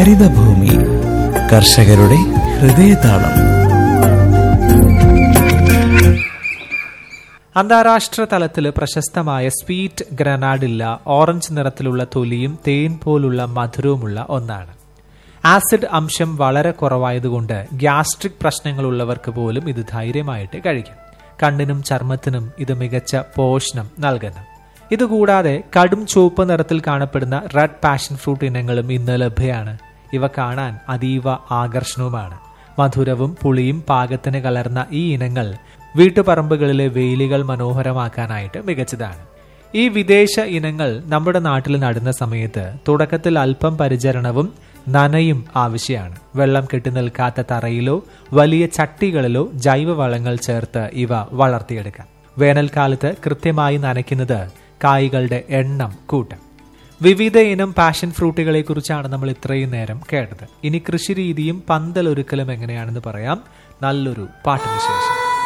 ഹരിതഭൂമി കർഷകരുടെ ഹൃദയതാളം അന്താരാഷ്ട്ര തലത്തിൽ പ്രശസ്തമായ സ്വീറ്റ് ഗ്രനാഡില്ല ഓറഞ്ച് നിറത്തിലുള്ള തൊലിയും തേൻ പോലുള്ള മധുരവുമുള്ള ഒന്നാണ് ആസിഡ് അംശം വളരെ കുറവായതുകൊണ്ട് ഗ്യാസ്ട്രിക് പ്രശ്നങ്ങളുള്ളവർക്ക് പോലും ഇത് ധൈര്യമായിട്ട് കഴിക്കാം കണ്ണിനും ചർമ്മത്തിനും ഇത് മികച്ച പോഷണം നൽകുന്നു ഇതുകൂടാതെ കടും ചുവപ്പ് നിറത്തിൽ കാണപ്പെടുന്ന റെഡ് പാഷൻ ഫ്രൂട്ട് ഇനങ്ങളും ഇന്ന് ലഭ്യമാണ് ഇവ കാണാൻ അതീവ ആകർഷണവുമാണ് മധുരവും പുളിയും പാകത്തിന് കലർന്ന ഈ ഇനങ്ങൾ വീട്ടുപറമ്പുകളിലെ വേലികൾ മനോഹരമാക്കാനായിട്ട് മികച്ചതാണ് ഈ വിദേശ ഇനങ്ങൾ നമ്മുടെ നാട്ടിൽ നടുന്ന സമയത്ത് തുടക്കത്തിൽ അല്പം പരിചരണവും നനയും ആവശ്യമാണ് വെള്ളം കെട്ടിനിൽക്കാത്ത തറയിലോ വലിയ ചട്ടികളിലോ ജൈവവളങ്ങൾ ചേർത്ത് ഇവ വളർത്തിയെടുക്കാം വേനൽക്കാലത്ത് കൃത്യമായി നനയ്ക്കുന്നത് കായ്കളുടെ എണ്ണം കൂട്ടും വിവിധ ഇനം പാഷൻ ഫ്രൂട്ടുകളെ കുറിച്ചാണ് നമ്മൾ ഇത്രയും നേരം കേട്ടത് ഇനി കൃഷിരീതിയും പന്തലൊരുക്കലും എങ്ങനെയാണെന്ന് പറയാം നല്ലൊരു പാട്ടിന് ശേഷം